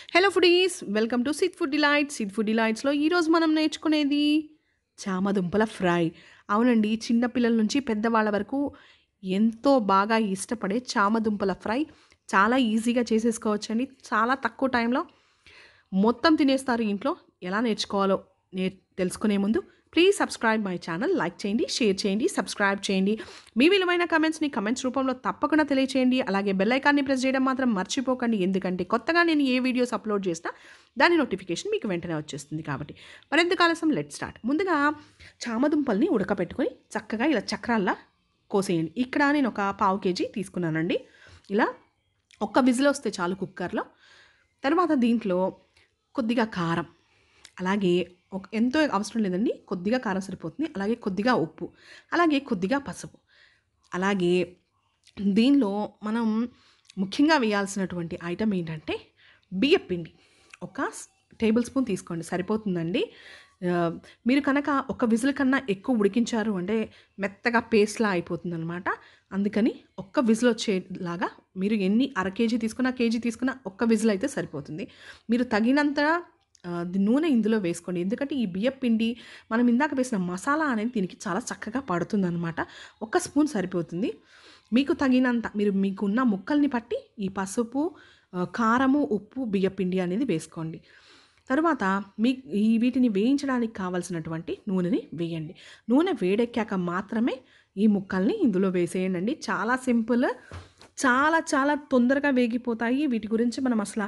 hello foodies welcome to sit food delights sit food డిలైట్స్లో ఈరోజు మనం నేర్చుకునేది చామదుంపల ఫ్రై అవునండి చిన్నపిల్లల నుంచి పెద్దవాళ్ళ వరకు ఎంతో బాగా ఇష్టపడే చామదుంపల ఫ్రై చాలా ఈజీగా చేసేసుకోవచ్చండి చాలా తక్కువ టైంలో మొత్తం తినేస్తారు ఇంట్లో ఎలా నేర్చుకోవాలో నే తెలుసుకునే ముందు please subscribe my channel like చేయండి షేర్ చేయండి సబ్స్క్రైబ్ చేయండి మీ విలువైన కమెంట్స్ని కమెంట్స్ రూపంలో తప్పకుండా తెలియచేయండి అలాగే బెల్ ఐకాన్ని ప్రెస్ చేయడం మాత్రం మర్చిపోకండి ఎందుకంటే కొత్తగా నేను ఏ వీడియోస్ అప్లోడ్ చేసినా దాని నోటిఫికేషన్ మీకు వెంటనే వచ్చేస్తుంది కాబట్టి మరెందుకు ఆలస్యం లెట్ స్టార్ట్ ముందుగా చామదుంపల్ని ఉడకపెట్టుకొని చక్కగా ఇలా చక్రాల్లా కోసేయండి ఇక్కడ నేను ఒక పావు కేజీ తీసుకున్నానండి ఇలా ఒక్క విజిల్ వస్తే చాలు కుక్కర్లో తర్వాత దీంట్లో కొద్దిగా కారం అలాగే ఒక ఎంతో అవసరం లేదండి కొద్దిగా కారం సరిపోతుంది అలాగే కొద్దిగా ఉప్పు అలాగే కొద్దిగా పసుపు అలాగే దీనిలో మనం ముఖ్యంగా వేయాల్సినటువంటి ఐటమ్ ఏంటంటే బియ్యం పిండి ఒక స్- టేబుల్ స్పూన్ తీసుకోండి సరిపోతుందండి ఆ, మీరు కనుక ఒక విజిల్ కన్నా ఎక్కువ ఉడికించారు అంటే మెత్తగా పేస్ట్లా అయిపోతుంది అనమాట అందుకని ఒక్క విజిల్ వచ్చేలాగా మీరు ఎన్ని అర కేజీ తీసుకున్నా కేజీ తీసుకున్నా ఒక్క విజిల్ అయితే సరిపోతుంది మీరు తగినంత ఆ, ది- నూనె ఇందులో వేసుకోండి ఎందుకంటే ఈ బియ్యం పిండి మనం ఇందాక వేసిన మసాలా అనేది దీనికి చాలా చక్కగా పడుతుంది అనమాట ఒక స్పూన్ సరిపోతుంది మీకు తగినంత మీరు మీకున్న ముక్కల్ని పట్టి ఈ పసుపు ఆ, కారము ఉప్పు బియ్యం పిండి అనేది వేసుకోండి తరువాత మీ ఈ వీటిని వేయించడానికి కావాల్సినటువంటి నూనెని వేయండి నూనె వేడెక్కాక మాత్రమే ఈ ముక్కల్ని ఇందులో వేసేయండి చాలా సింపుల్ చాలా చాలా తొందరగా వేగిపోతాయి వీటి గురించి మనం అసలు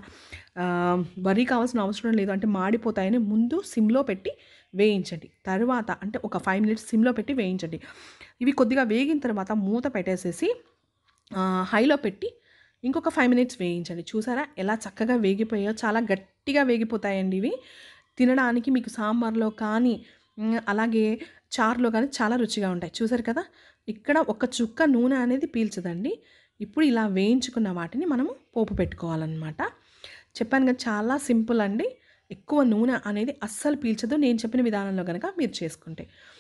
వరి కావాల్సిన అవసరం లేదు అంటే మాడిపోతాయని ముందు సిమ్లో పెట్టి వేయించండి తర్వాత అంటే ఒక ఫైవ్ మినిట్స్ సిమ్లో పెట్టి వేయించండి ఇవి కొద్దిగా వేగిన తర్వాత మూత పెట్టేసేసి ఆ, హైలో పెట్టి ఇంకొక ఫైవ్ మినిట్స్ వేయించండి చూసారా ఎలా చక్కగా వేగిపోయాయో చాలా గట్టిగా వేగిపోతాయండి ఇవి తినడానికి మీకు సాంబార్లో కానీ ఉమ్, అలాగే చారులో కానీ చాలా రుచిగా ఉంటాయి చూసారు కదా ఇక్కడ ఒక చుక్క నూనె అనేది పీల్చదండి ఇప్పుడు ఇలా వేయించుకున్న వాటిని మనము పోపు పెట్టుకోవాలన్నమాట చెప్పాను కదా చాలా సింపుల్ అండి ఎక్కువ నూనె అనేది అస్సలు పీల్చదు నేను చెప్పిన విధానంలో కనుక మీరు చేసుకుంటే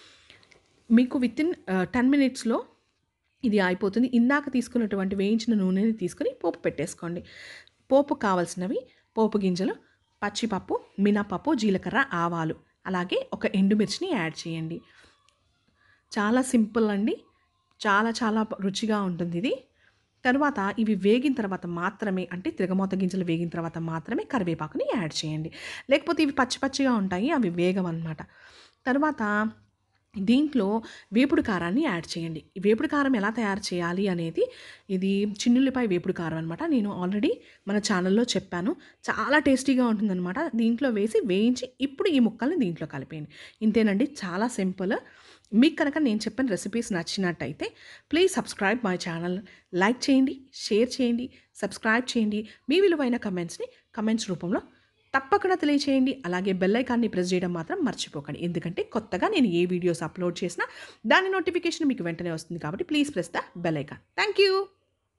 మీకు విత్ ఇన్ టెన్ మినిట్స్లో ఇది అయిపోతుంది ఇందాక తీసుకున్నటువంటి వేయించిన నూనెని తీసుకొని పోపు పెట్టేసుకోండి పోపు కావాల్సినవి పోపు గింజలు పచ్చిపప్పు మినపప్పు జీలకర్ర ఆవాలు అలాగే ఒక ఎండుమిర్చిని యాడ్ చేయండి చాలా సింపుల్ అండి చాలా చాలా రుచిగా ఉంటుంది ఇది తర్వాత ఇవి వేగిన తర్వాత మాత్రమే అంటే తిరగమోత గింజలు వేగిన తర్వాత మాత్రమే కరివేపాకుని యాడ్ చేయండి లేకపోతే ఇవి పచ్చి పచ్చిగా ఉంటాయి అవి వేగమన్నమాట తర్వాత దీంట్లో వేపుడు కారాన్ని యాడ్ చేయండి ఈ వేపుడు కారం ఎలా తయారు చేయాలి అనేది ఇది చిన్నుల్లిపాయ వేపుడు కారం అనమాట నేను ఆల్రెడీ మన ఛానల్లో చెప్పాను చాలా టేస్టీగా ఉంటుందన్నమాట దీంట్లో వేసి వేయించి ఇప్పుడు ఈ ముక్కల్ని దీంట్లో కలిపేయండి ఇంతేనండి చాలా సింపుల్ మీకు కనుక నేను చెప్పిన రెసిపీస్ నచ్చినట్టయితే please subscribe my channel like చేయండి షేర్ చేయండి సబ్స్క్రైబ్ చేయండి మీ విలువైన కమెంట్స్ని కమెంట్స్ రూపంలో తప్పకుండా తెలియచేయండి అలాగే బెల్ ఐకాన్ని ప్రెస్ చేయడం మాత్రం మర్చిపోకండి ఎందుకంటే కొత్తగా నేను ఏ వీడియోస్ అప్లోడ్ చేసినా దాని నోటిఫికేషన్ మీకు వెంటనే వస్తుంది కాబట్టి please press the bell icon thank you